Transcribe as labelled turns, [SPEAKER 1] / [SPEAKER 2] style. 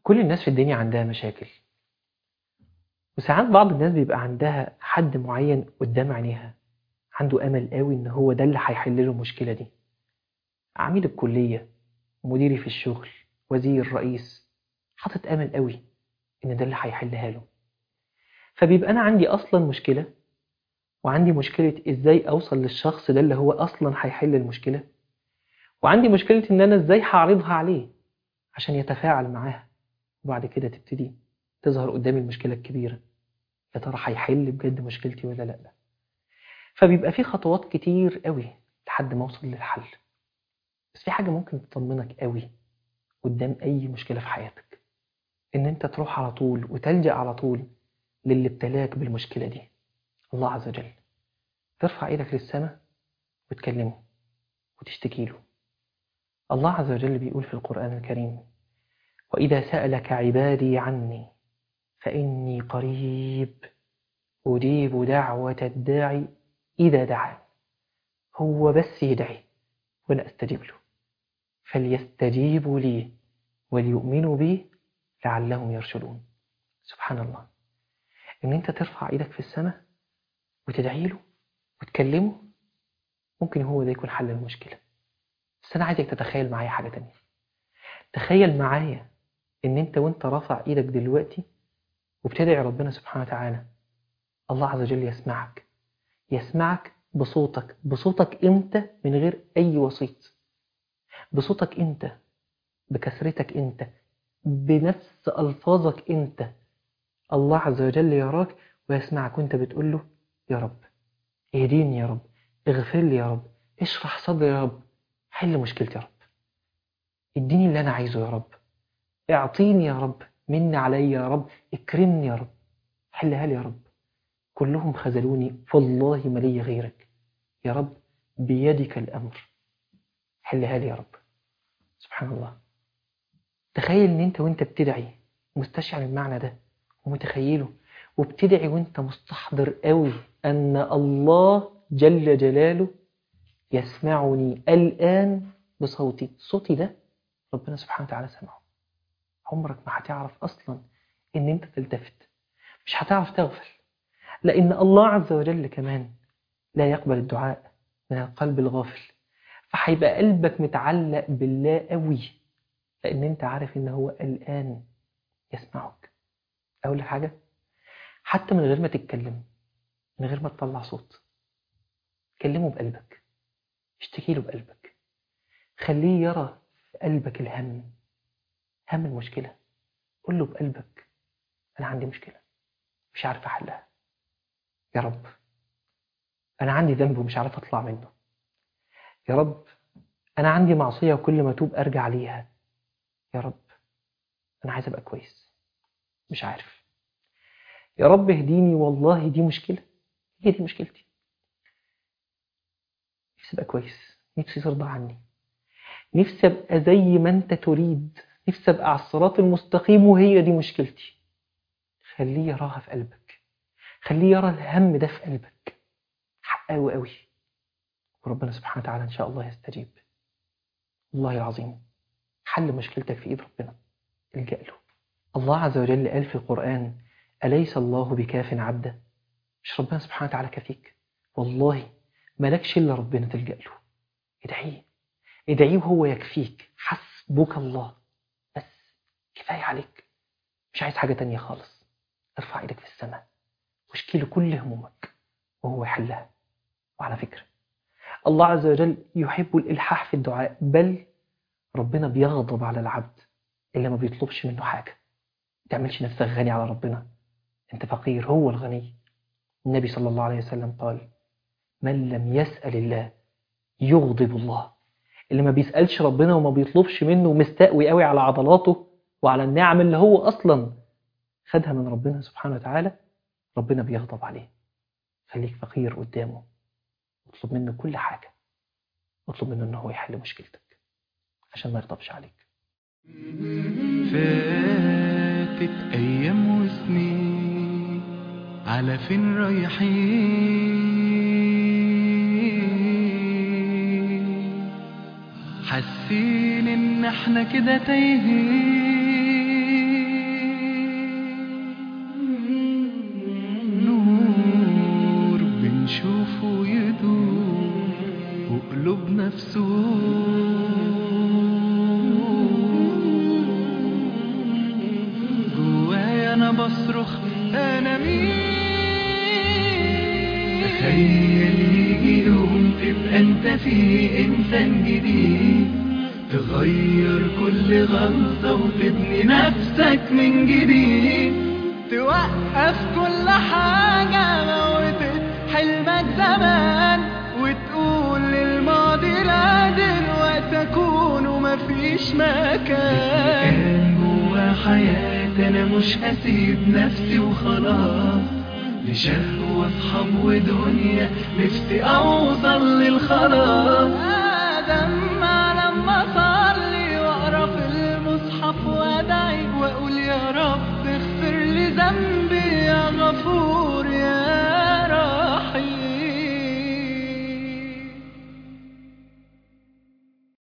[SPEAKER 1] كل الناس في الدنيا عندها مشاكل وساعات بعض الناس بيبقى عندها حد معين قدام عينيها عنده امل قوي ان هو ده اللي هيحل له المشكله دي عميد الكليه مديري في الشغل وزير رئيس حاطط امل قوي ان ده اللي هيحلها له فبيبقى انا عندي اصلا مشكله وعندي مشكله ازاي اوصل للشخص ده اللي هو اصلا هيحل المشكله وعندي مشكله ان انا ازاي هعرضها عليه عشان يتفاعل معاها وبعد كده تبتدي تظهر قدامي المشكله الكبيره يا ترى هيحل بجد مشكلتي ولا لا فبيبقى في خطوات كتير قوي لحد ما اوصل للحل بس في حاجه ممكن تطمنك قوي قدام اي مشكله في حياتك ان انت تروح على طول وتلجا على طول للي ابتلاك بالمشكله دي الله عز وجل ترفع ايدك للسماء وتكلمه وتشتكي له الله عز وجل بيقول في القرآن الكريم وإذا سألك عبادي عني فإني قريب أجيب دعوة الداعي إذا دعان هو بس يدعي وأنا أستجيب له فليستجيبوا لي وليؤمنوا بي لعلهم يرشدون سبحان الله إن أنت ترفع إيدك في السماء وتدعي له وتكلمه ممكن هو ده يكون حل المشكلة بس أنا عايزك تتخيل معايا حاجة تانية تخيل معايا إن أنت وأنت رافع إيدك دلوقتي وبتدعي ربنا سبحانه وتعالى الله عز وجل يسمعك يسمعك بصوتك بصوتك أنت من غير أي وسيط بصوتك أنت بكثرتك أنت بنفس ألفاظك أنت الله عز وجل يراك ويسمعك وأنت بتقول له يا رب اهديني يا رب اغفر لي يا رب اشرح صدري يا رب حل مشكلتي يا رب اديني اللي أنا عايزه يا رب اعطيني يا رب من علي يا رب اكرمني يا رب حلها لي يا رب كلهم خذلوني فالله ما لي غيرك يا رب بيدك الأمر حلها لي يا رب سبحان الله تخيل ان انت وانت بتدعي مستشعر المعنى ده ومتخيله وبتدعي وانت مستحضر قوي ان الله جل جلاله يسمعني الآن بصوتي صوتي ده ربنا سبحانه وتعالى سمعه عمرك ما هتعرف أصلا إن أنت تلتفت مش هتعرف تغفل لأن الله عز وجل كمان لا يقبل الدعاء من القلب الغافل فهيبقى قلبك متعلق بالله قوي لأن أنت عارف إن هو الآن يسمعك أقول لك حاجة حتى من غير ما تتكلم من غير ما تطلع صوت كلمه بقلبك اشتكي له بقلبك خليه يرى في قلبك الهم هم المشكلة قول له بقلبك أنا عندي مشكلة مش عارف أحلها يا رب أنا عندي ذنب ومش عارف أطلع منه يا رب أنا عندي معصية وكل ما أتوب أرجع ليها يا رب أنا عايز أبقى كويس مش عارف يا رب اهديني والله دي مشكلة هي دي مشكلتي نفسي أبقى كويس نفسي ترضى عني نفسي أبقى زي ما أنت تريد نفسي أبقى على الصراط المستقيم وهي دي مشكلتي خليه يراها في قلبك خليه يرى الهم ده في قلبك حق قوي قوي وربنا سبحانه وتعالى إن شاء الله يستجيب والله العظيم حل مشكلتك في إيد ربنا الجأ له الله عز وجل قال في القرآن أليس الله بكاف عبدا مش ربنا سبحانه وتعالى كفيك والله مالكش إلا ربنا تلجأ له ادعيه ادعيه وهو يكفيك حسبك الله بس كفاية عليك مش عايز حاجة تانية خالص ارفع ايدك في السماء واشكي له كل همومك وهو يحلها وعلى فكرة الله عز وجل يحب الإلحاح في الدعاء بل ربنا بيغضب على العبد اللي ما بيطلبش منه حاجة ما تعملش نفسك غني على ربنا انت فقير هو الغني النبي صلى الله عليه وسلم قال من لم يسأل الله يغضب الله اللي ما بيسألش ربنا وما بيطلبش منه ومستقوي قوي على عضلاته وعلى النعم اللي هو أصلا خدها من ربنا سبحانه وتعالى ربنا بيغضب عليه خليك فقير قدامه اطلب منه كل حاجة اطلب منه انه هو يحل مشكلتك عشان ما يغضبش عليك
[SPEAKER 2] فاتت أيام وسنين على فين رايحين حاسين إن احنا كده تايهين نفسه جوايا انا بصرخ انا مين تخيل يجي يوم تبقى انت فيه انسان جديد تغير كل غلطة وتبني نفسك من جديد توقف كل حاجة موتت حلمك زمان وتقول للماضي لا دلوقتي اكون ومفيش مكان كان جوا حياتي انا مش هسيب نفسي وخلاص لشهوة اصحاب ودنيا نفسي اوصل للخلاص